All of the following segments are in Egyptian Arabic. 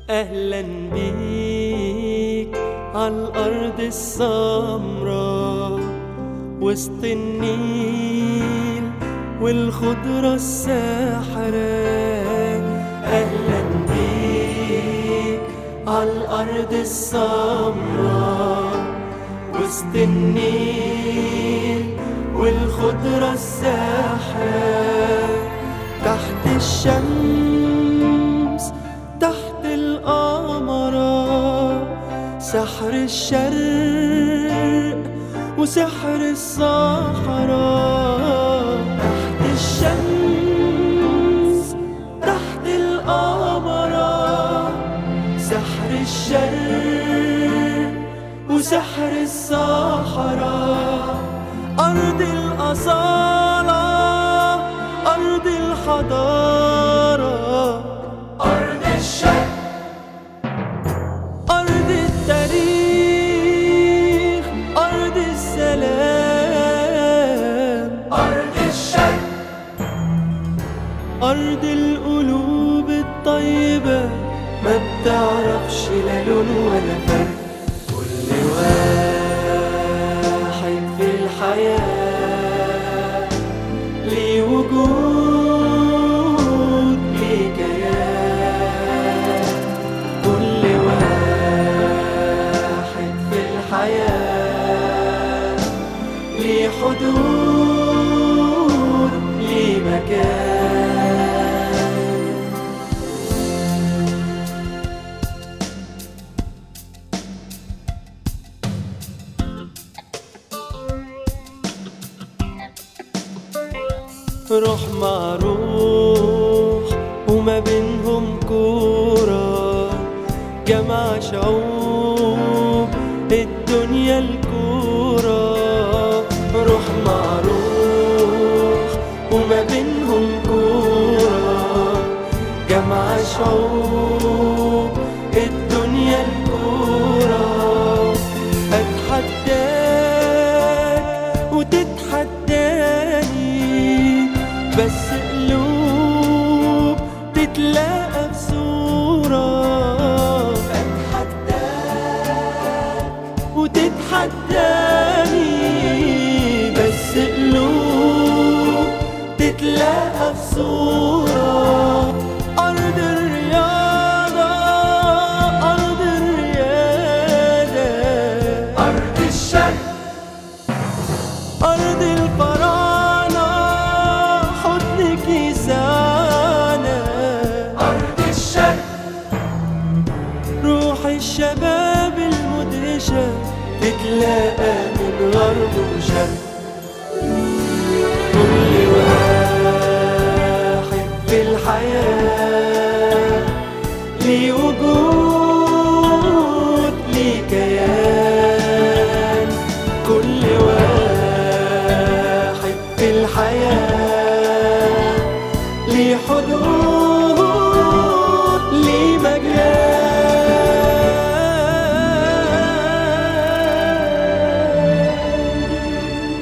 أهلا بيك عالأرض السمراء وسط النيل والخضرة الساحرة أهلا بيك عالأرض السمراء وسط النيل والخضرة الساحرة تحت الشمس تحت القمرة سحر الشرق وسحر الصحراء تحت الشمس تحت القمرة سحر الشرق وسحر الصحراء أرض الأصالة أرض الحضارة أرض الشرق أرض التاريخ أرض السلام أرض الشرق أرض القلوب الطيبة ما بتعرفش لا لون ولا فرق كل واحد في الحياة ليه وجود ليه كيان كل واحد في الحياة ليه حدود ليه مكان روح مع روح وما بينهم كورة جمع شعوب الدنيا الكورة روح مع روح وما بينهم كورة جمع شعوب الدنيا الكورة أتحداك وتتحداني بس قلوب تتلاقى في صورة أتحداك وتتحداني بس قلوب تتلاقى في صورة أرض الرياضة أرض الريادة أرض الشرق أرض الفراعنة حضنك يسعنا أرض الشرق روح الشباب المدهشة تتلاقى من غرب وشرق كل واحد في الحياة ليه وجود ليه كيان كل واحد في الحياة ليه حدود ليه مكان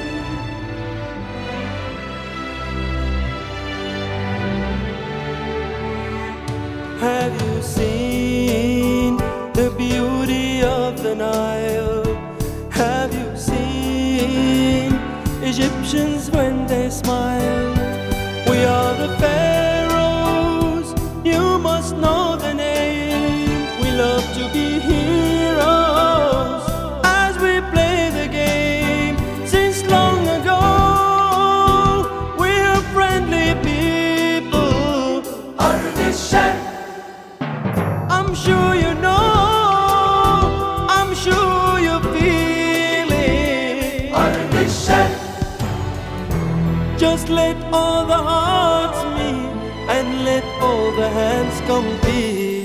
Have you seen the beauty of the Nile? Have you seen Egyptians when they smile? We are the pharaohs, you must know the name. We love to be heroes as we play the game. Since long ago, we're friendly people. أرض الشرق I'm sure you know, I'm sure you feel it. أرض الشرق Just let all the hearts meet and let all the hands compete.